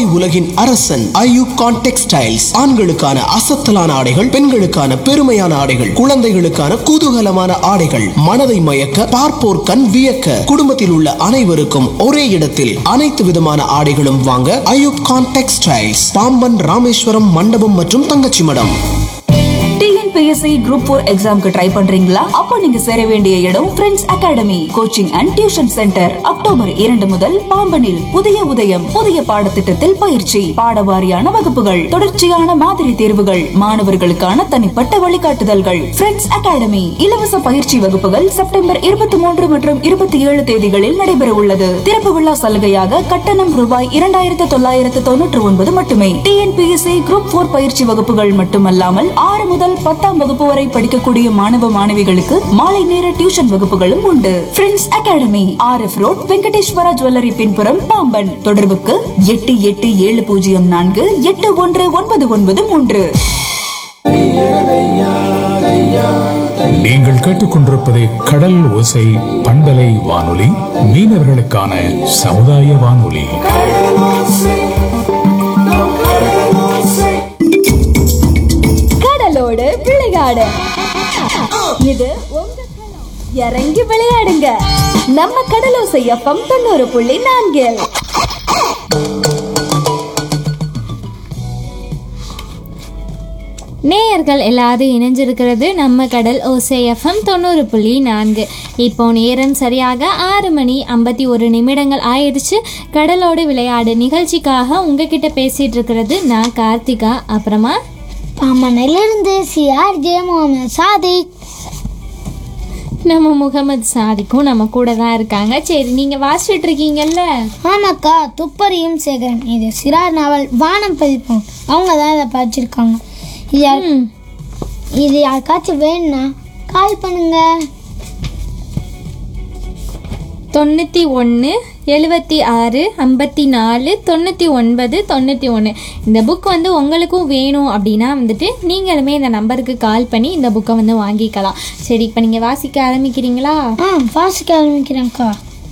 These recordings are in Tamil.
உலகின் அரசன் ஐயூகான் டெக்ஸ்டைல்ஸ் ஆண்களுக்கான அசத்தலான ஆடைகள் பெண்களுக்கான பெருமையான ஆடைகள் குழந்தைகளுக்கான குதூகலமான ஆடைகள் மனதை மயக்க பார்ப்போர் கண் வியக்க குடும்பத்தில் உள்ள அனைவருக்கும் ஒரே இடத்தில் அனைத்து விதமான ஆடைகளும் வாங்க ஐயூப்கான் டெக்ஸ்டைல்ஸ் பாம்பன் ராமேஸ்வரம் மண்டபம் மற்றும் Thangachimadam TNPSC group four எக்ஸாம்க்கு ட்ரை பண்றீங்களா அப்போ நீங்க சேர வேண்டிய இடம் friends academy coaching and tuition centre October இரண்டு முதல் பாம்பனில் புதிய உதயம் புதிய பாடத்திட்டத்தில் பயிற்சி பாடவாரியான வகுப்புகள் தொடர்ச்சியான மாதிரி தேர்வுகள் மாணவர்களுக்கான தனிப்பட்ட வழிகாட்டுதல்கள் ஃப்ரெண்ட்ஸ் அகாடமி இலவச பயிற்சி வகுப்புகள் செப்டம்பர் இருபத்தி மூன்று மற்றும் இருபத்தி ஏழு தேதிகளில் நடைபெற உள்ளது திறப்பு விழா சலுகையாக கட்டணம் ரூபாய் இரண்டாயிரத்து தொள்ளாயிரத்து தொண்ணூற்று ஒன்பது மட்டுமே டிஎன்பிஎஸ்சி குரூப் போர் பயிற்சி வகுப்புகள் மட்டுமல்லாமல் ஆறு முதல் பத்தாம் வகுப்பு வரை படிக்கக்கூடிய மாணவ மாணவிகளுக்கு மாலை நேர டியூஷன் வகுப்புகளும் உண்டு friends academy R F road Venkateswara jewellery பின்புறம் பாம்பன் தொடர்புக்கு எட்டு எட்டு ஏழு பூஜ்ஜியம் நான்கு எட்டு ஒன்று ஒன்பது ஒன்பது மூன்று நீங்கள் கேட்டுக்கொண்டிருப்பது கடல் ஓசை பண்பலை வானொலி மீனவர்களுக்கான சமுதாய வானொலி கடலோடு விளையாடு இது உங்க களம். இறங்கி விளையாடுங்க நம்ம கடலோசை எஃப்எம் தொண்ணூறு புள்ளி நான்கில் நேயர்கள் எல்லாரும் இணைஞ்சிருக்கிறது நம்ம கடல் ஓசை எஃப்எம் தொண்ணூறு புள்ளி நான்கு இப்போ நேரம் சரியாக ஆறு மணி ஐம்பத்தி ஒரு நிமிடங்கள் ஆயிடுச்சு கடலோடு விளையாடு நிகழ்ச்சிக்காக உங்ககிட்ட பேசிட்டு இருக்கிறது நான் கார்த்திகா அப்புறமா பாமனிலிருந்து சிஆர் ஜே முகமது சாதிக் நம்ம முகமது சாதிக்கும் நம்ம கூட தான் இருக்காங்க சரி நீங்கள் வாசிச்சுட்டு இருக்கீங்கல்ல ஆமாக்கா துப்பறியும் சேகரன் இது சிறார் நாவல் வானம் பதிப்போம் அவங்க தான் இதை படிச்சிருக்காங்க இது யார் ம், இது யாருக்காச்சும் வேணும்னா கால் பண்ணுங்க தொண்ணூற்றி ஒன்று எழுபத்தி ஆறு ஐம்பத்தி நாலு தொண்ணூற்றி ஒன்பது தொண்ணூற்றி ஒன்று இந்த புக் வந்து உங்களுக்கும் வேணும் அப்படின்னா வந்துட்டு நீங்களுமே இந்த நம்பருக்கு கால் பண்ணி இந்த புக்கை வந்து வாங்கிக்கலாம் சரி இப்போ நீங்கள் வாசிக்க ஆரம்பிக்கிறீங்களா ஆ வாசிக்க ஆரம்பிக்கிறேன்க்கா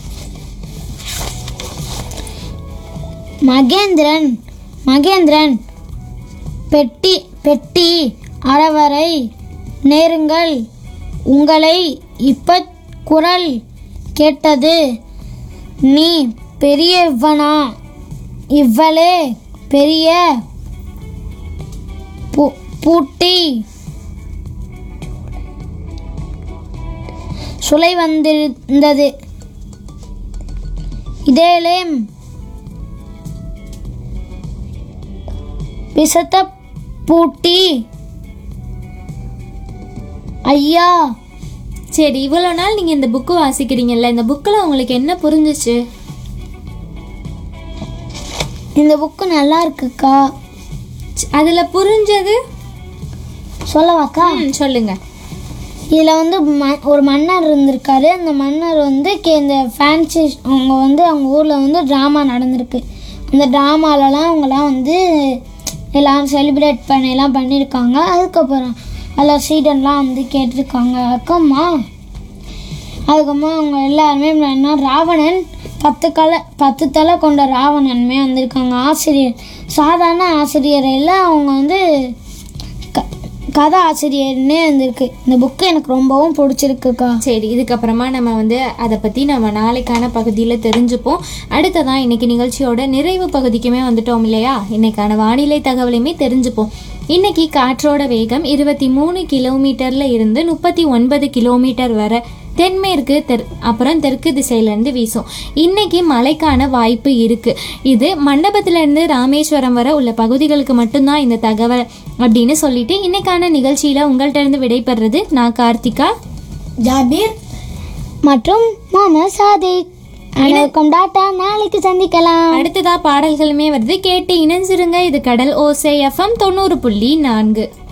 மகேந்திரன் மகேந்திரன் பெட்டி பெட்டி அறவரை நேருங்கள் உங்களை இப்ப குரல் கேட்டது நீ பெரியவனா இவ்வளே பெரிய பூ- பூட்டி சுலை வந்திருந்தது இதேலேம் விசத்த பூட்டி ஐயா சரி இவ்வளோ நாள் நீங்கள் இந்த புக்கு வாசிக்கிறீங்கல்ல இந்த புக்கில் உங்களுக்கு என்ன புரிஞ்சிச்சு இந்த புக்கு நல்லா இருக்குக்கா அதில் புரிஞ்சது சொல்லவாக்கா ம் சொல்லுங்க இதில் வந்து ம ஒரு மன்னர் இருந்திருக்காரு அந்த மன்னர் வந்து கே- இந்த ஃபேன்சி அவங்க வந்து அவங்க ஊரில் வந்து ட்ராமா நடந்திருக்கு அந்த ட்ராமாலலாம் அவங்களாம் வந்து எல்லாரும் செலிப்ரேட் பண்ணி எல்லாம் பண்ணியிருக்காங்க அதுக்கப்புறம் அதில் சீடன்லாம் வந்து கேட்டிருக்காங்க அக்கம்மா அதுக்கப்புறமா அவங்க எல்லாருமே என்ன ராவணன் பத்து கலை பத்து தலை கொண்ட ராவணனுமே வந்திருக்காங்க ஆசிரியர் சாதாரண ஆசிரியர் இல்லை அவங்க வந்து க கதை ஆசிரியர்னே வந்திருக்கு இந்த புக்கு எனக்கு ரொம்பவும் பிடிச்சிருக்குக்கா சரி இதுக்கப்புறமா நம்ம வந்து அதை பற்றி நம்ம நாளைக்கான பகுதியில் தெரிஞ்சுப்போம் அடுத்ததான் இன்னைக்கு நிகழ்ச்சியோட நிறைவு பகுதிக்குமே வந்துட்டோம் இல்லையா இன்னைக்கான வானிலை தகவலையுமே தெரிஞ்சுப்போம் இன்னைக்கு காற்றோட வேகம் இருபத்தி மூணு கிலோமீட்டர்ல இருந்து முப்பத்தி ஒன்பது கிலோமீட்டர் வரை தென்மேற்கு தெற் அப்புறம் தெற்கு திசையிலேருந்து வீசும் இன்னைக்கு மழைக்கான வாய்ப்பு இருக்கு இது மண்டபத்திலேருந்து ராமேஸ்வரம் வரை உள்ள பகுதிகளுக்கு மட்டும்தான் இந்த தகவல் அப்படின்னு சொல்லிட்டு இன்னைக்கான நிகழ்ச்சியில உங்கள்கிட்ட இருந்து விடைபெறுறது நான் கார்த்திகா ஜாபீர் மற்றும் முகமது சாதிக் அனைவருக்கும் டாட்டா நாளைக்கு சந்திக்கலாம் அடுத்ததா பாடல்களுமே வருது கேட்டு இணைஞ்சிருங்க இது கடல் ஓசை எஃப்எம் தொண்ணூறு புள்ளி நான்கு